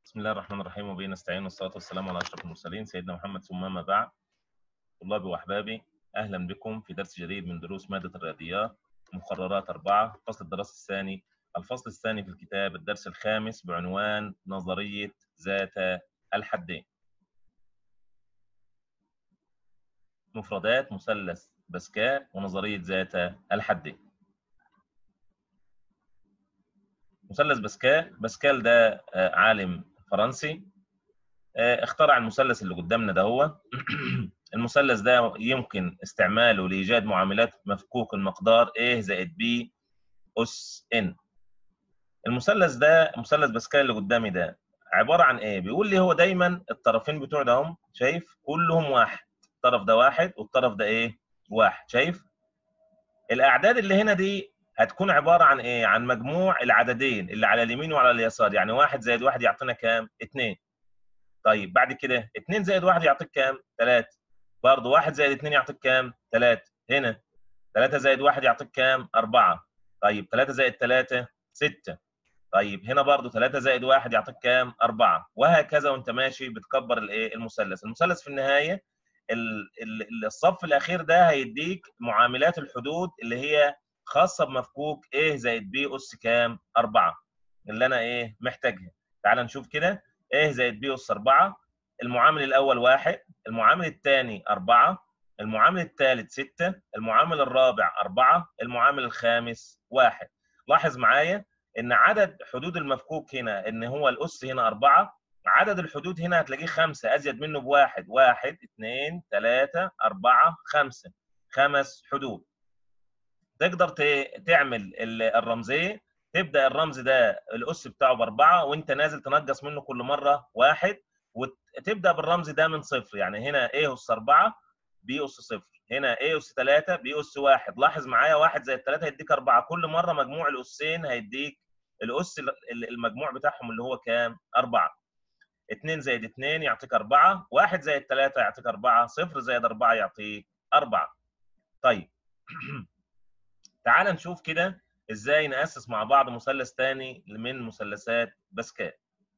بسم الله الرحمن الرحيم وبه نستعين والصلاة والسلام على أشرف المرسلين سيدنا محمد ثم ما بعد طلابي وأحبابي أهلا بكم في درس جديد من دروس مادة الرياضيات مقررات أربعة فصل الدراسة الثاني الفصل الثاني في الكتاب الدرس الخامس بعنوان نظرية ذات الحدين مفردات مثلث باسكال ونظرية ذات الحدين مثلث باسكال باسكال ده عالم فرنسي اخترع المثلث اللي قدامنا ده هو المثلث ده يمكن استعماله لايجاد معاملات مفكوك المقدار A زائد B اس n المثلث ده مثلث باسكال اللي قدامي ده عباره عن ايه بيقول لي هو دايما الطرفين بتوعه ده هم شايف كلهم واحد الطرف ده واحد والطرف ده ايه واحد شايف الاعداد اللي هنا دي هتكون عباره عن ايه عن مجموع العددين اللي على اليمين وعلى اليسار يعني واحد زائد واحد يعطينا كام اتنين طيب بعد كده اتنين زائد واحد يعطيك كام تلاتة برضه واحد زائد اتنين يعطيك كام تلاتة هنا تلاتة زائد واحد يعطيك كام أربعة طيب تلاتة زائد تلاتة ستة طيب هنا برضه تلاتة زائد واحد يعطيك كام أربعة وهكذا وأنت ماشي بتكبر الإيه المثلث المثلث في النهاية الصف الأخير ده هيديك معاملات الحدود اللي هي خاصة بمفكوك A زائد B أس كام؟ أربعة اللي أنا إيه محتاجها تعال نشوف كده A زائد B أس أربعة المعامل الأول واحد المعامل الثاني أربعة المعامل الثالث ستة المعامل الرابع أربعة المعامل الخامس واحد لاحظ معايا إن عدد حدود المفكوك هنا إن هو الأس هنا أربعة عدد الحدود هنا هتلاقيه خمسة أزيد منه بواحد واحد اثنين ثلاثة أربعة خمسة خمس حدود تقدر تعمل الرمزيه تبدا الرمز ده الاس بتاعه باربعه وانت نازل تنقص منه كل مره واحد وتبدا بالرمز ده من صفر يعني هنا a اس 4 b اس صفر هنا a اس 3 b اس 1 لاحظ معايا 1 زائد 3 هيديك 4 كل مره مجموع الاسين هيديك الاس المجموع بتاعهم اللي هو كام 4 2 زائد 2 يعطيك 4 1 زائد 3 يعطيك 4 0 زائد 4 يعطيك 4 طيب تعال نشوف كده ازاي نأسس مع بعض مثلث تاني من مثلثات باسكال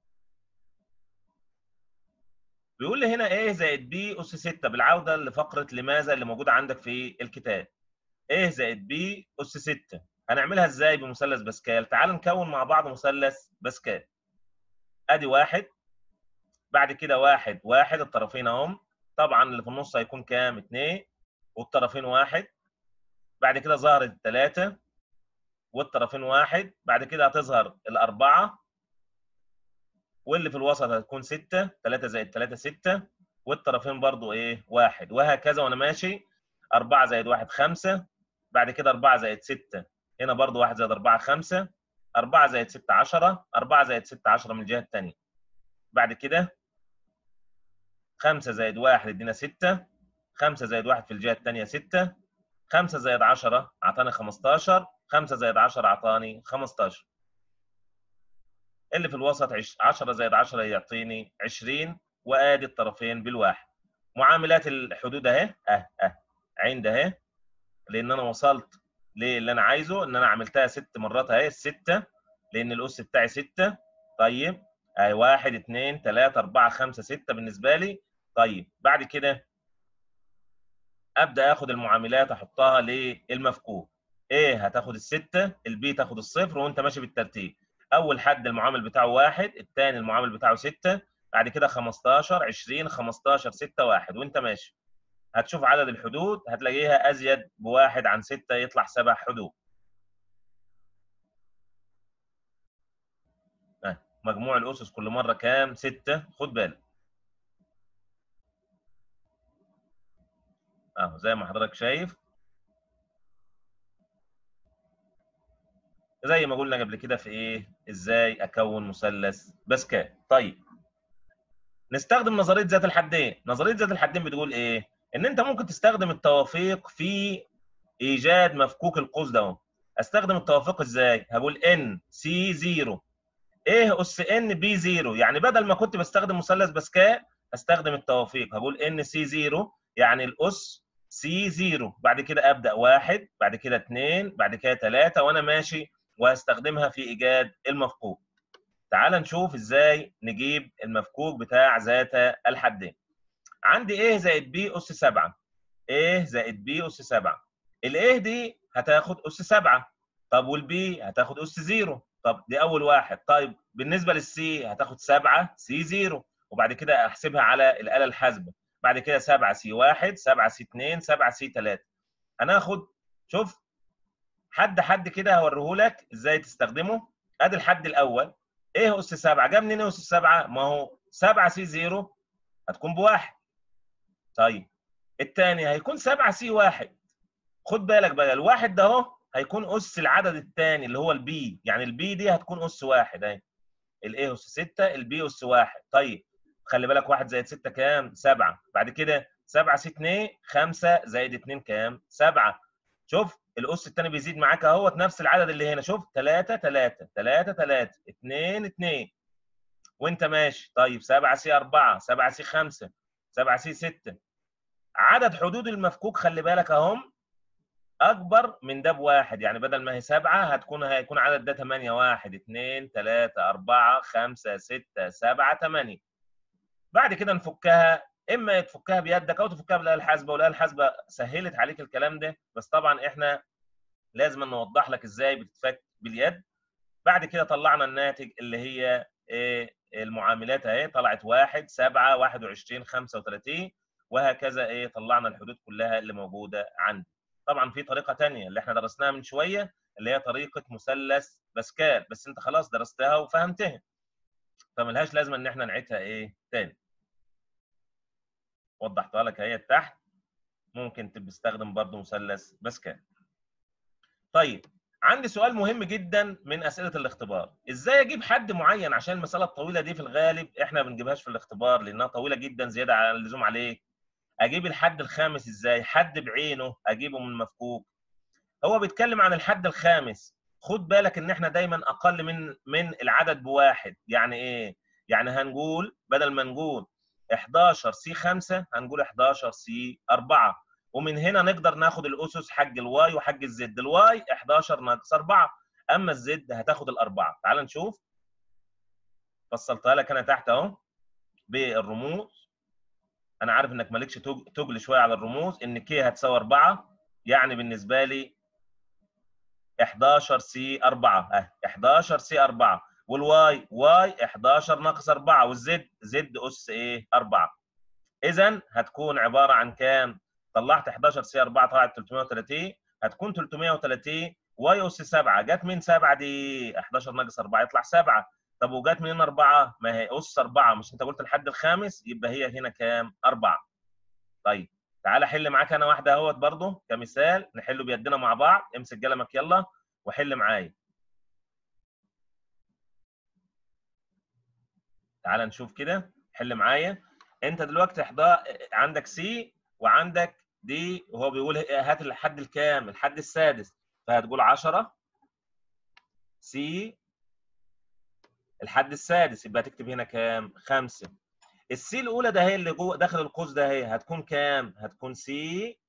بيقول لي هنا A زائد B أس 6 بالعودة لفقرة لماذا اللي موجودة عندك في الكتاب A زائد B أس 6 هنعملها ازاي بمثلث باسكال تعال نكون مع بعض مثلث باسكال ادي واحد بعد كده واحد واحد الطرفين اهم طبعا اللي في النص هيكون كام اتنين والطرفين واحد بعد كده ظهرت الثلاثة والطرفين واحد بعد كده هتظهر الأربعة واللي في الوسط هتكون ستة ثلاثة زائد ثلاثة ستة والطرفين برضو إيه واحد وهكذا وأنا ماشي أربعة زائد واحد خمسة بعد كده أربعة زائد ستة هنا برضو واحد زائد أربعة خمسة أربعة زائد ستة عشرة أربعة زائد ستة عشرة من الجهة التانية بعد كده خمسة زائد واحد ادينا ستة خمسة زائد واحد في الجهة التانية ستة 5 زائد 10 اعطاني 15 5 زائد 10 اعطاني 15 اللي في الوسط 10 زائد 10 يعطيني 20 وادي الطرفين بالواحد معاملات الحدود اهي اه اه عند اهي لان انا وصلت للي انا عايزه ان انا عملتها ست مرات اهي الستة لان الاس بتاعي 6 طيب اهي 1 2 3 4 5 6 بالنسبه لي طيب بعد كده ابدا اخد المعاملات احطها للمفكوك ايه هتاخد الستة البي تاخد الصفر وانت ماشي بالترتيب اول حد المعامل بتاعه واحد الثاني المعامل بتاعه ستة بعد كده 15 20 15 6 1 وانت ماشي هتشوف عدد الحدود هتلاقيها ازيد بواحد عن ستة يطلع سبع حدود مجموع الاسس كل مره كام 6 خد بالك اهو زي ما حضرتك شايف زي ما قلنا قبل كده في ايه ازاي اكون مثلث باسكال طيب نستخدم نظريه ذات الحدين نظريه ذات الحدين بتقول ايه ان انت ممكن تستخدم التوافيق في ايجاد مفكوك القوس ده استخدم التوافيق ازاي هقول ان سي 0 ايه اس ان بي 0 يعني بدل ما كنت بستخدم مثلث باسكال استخدم التوافيق هقول ان سي 0 يعني الاس سي 0 بعد كده ابدا واحد بعد كده اثنين بعد كده ثلاثه وانا ماشي وهستخدمها في ايجاد المفقود تعال نشوف ازاي نجيب المفكوك بتاع ذات الحدين عندي ايه زائد بي اس 7 ايه زائد بي اس 7 الايه دي هتاخد اس 7 طب والبي هتاخد اس 0 طب دي اول واحد طيب بالنسبه للسي هتاخد 7 سي 0 وبعد كده احسبها على الاله الحاسبه بعد كده 7 سي 1 7 سي 2 7 سي 3 هناخد شوف حد حد كده هوريهولك ازاي تستخدمه ادي الحد الاول ايه اس 7 جاب منين اس 7 ما هو 7 سي 0 هتكون بواحد طيب الثاني هيكون 7 سي 1 خد بالك بقى الواحد ده اهو هيكون اس العدد الثاني اللي هو البي يعني البي دي هتكون اس واحد اهي الايه اس 6 البي اس واحد طيب خلي بالك واحد زائد 6 كام؟ 7 بعد كده 7 سي 2 5 زائد 2 كام؟ 7 شوف الاس الثاني بيزيد معاك اهوت نفس العدد اللي هنا شوف 3 3 3 3 2 2 وانت ماشي طيب 7 سي 4 7 سي 5 7 سي 6 عدد حدود المفكوك خلي بالك اهم اكبر من ده بواحد يعني بدل ما هي 7 هتكون هيكون عدد ده 8 1 2 3 4 5 6 7 8 بعد كده نفكها اما تفكها بيدك او تفكها بالاله الحاسبه والاله الحاسبه سهلت عليك الكلام ده بس طبعا احنا لازم نوضح لك ازاي بتتفك باليد بعد كده طلعنا الناتج اللي هي ايه المعاملات اهي طلعت 1 7 21 35 وهكذا ايه طلعنا الحدود كلها اللي موجوده عندي طبعا في طريقه ثانيه اللي احنا درسناها من شويه اللي هي طريقه مثلث باسكال بس انت خلاص درستها وفهمتها فملهاش لازمه ان احنا نعيدها ايه تاني وضحتها لك اهي تحت ممكن تستخدم برضو مثلث باسكال طيب عندي سؤال مهم جدا من اسئله الاختبار ازاي اجيب حد معين عشان المساله الطويله دي في الغالب احنا ما بنجيبهاش في الاختبار لانها طويله جدا زياده عن اللزوم عليك اجيب الحد الخامس ازاي حد بعينه اجيبه من مفكوك هو بيتكلم عن الحد الخامس خد بالك ان احنا دايما اقل من من العدد بواحد يعني ايه يعني هنقول بدل ما نقول 11 سي 5 هنقول 11 سي 4 ومن هنا نقدر ناخد الاسس حق الواي وحق الزد الواي 11 ناقص 4 اما الزد هتاخد الاربعه تعال نشوف فصلتها لك انا تحت اهو بالرموز انا عارف انك مالكش تجل شويه على الرموز ان كي هتساوي 4 يعني بالنسبه لي 11 سي 4 اه 11 سي 4 والواي واي 11 ناقص 4 والزد زد اس ايه 4 اذا هتكون عباره عن كام طلعت 11 سي 4 طلعت 330 هتكون 330 واي اس 7 جت من 7 دي 11 ناقص 4 يطلع 7 طب وجت منين 4 ما هي اس 4 مش انت قلت الحد الخامس يبقى هي هنا كام 4 طيب تعالى حل معاك انا واحده اهوت برضه كمثال نحله بيدنا مع بعض امسك قلمك يلا وحل معايا تعال نشوف كده حل معايا انت دلوقتي احضا عندك سي وعندك دي وهو بيقول هات الحد الكام الحد السادس فهتقول 10 سي الحد السادس يبقى تكتب هنا كام 5 السي الاولى ده هي اللي جوه داخل القوس ده هي هتكون كام هتكون سي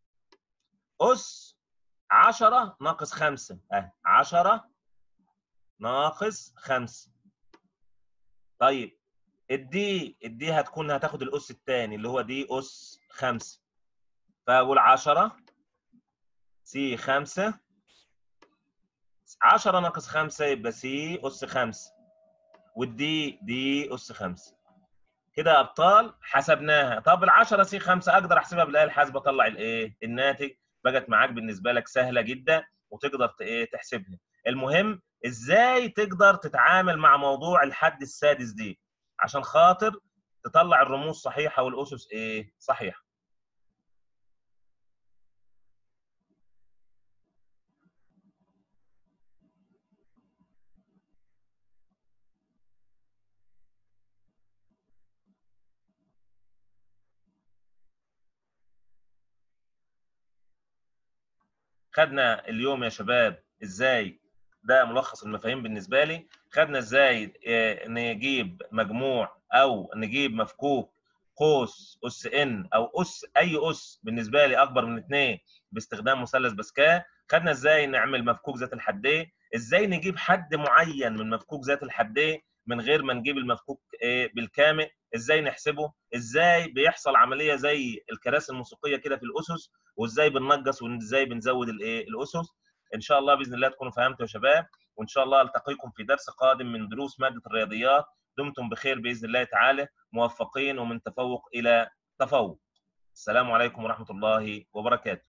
اس 10 ناقص 5 اه 10 ناقص 5 طيب الدي الدي هتكون هتاخد الاس الثاني اللي هو دي اس 5 فاقول 10 سي 5 10 ناقص 5 يبقى سي اس 5 والدي دي اس 5 كده يا ابطال حسبناها طب ال 10 سي 5 اقدر احسبها بالاله الحاسبه اطلع الايه الناتج بقت معاك بالنسبه لك سهله جدا وتقدر ايه تحسبها المهم ازاي تقدر تتعامل مع موضوع الحد السادس دي عشان خاطر تطلع الرموز صحيحه والاسس ايه صحيحه خدنا اليوم يا شباب ازاي ده ملخص المفاهيم بالنسبه لي خدنا ازاي نجيب مجموع او نجيب مفكوك قوس اس ان او اس اي اس بالنسبه لي اكبر من اثنين باستخدام مثلث باسكال خدنا ازاي نعمل مفكوك ذات الحدين ازاي نجيب حد معين من مفكوك ذات الحدين من غير ما نجيب المفكوك ايه بالكامل ازاي نحسبه ازاي بيحصل عمليه زي الكراسي الموسيقيه كده في الاسس وازاي بننقص وازاي بنزود الايه الاسس ان شاء الله باذن الله تكونوا فهمتوا يا شباب وان شاء الله التقيكم في درس قادم من دروس ماده الرياضيات دمتم بخير باذن الله تعالى موفقين ومن تفوق الى تفوق السلام عليكم ورحمه الله وبركاته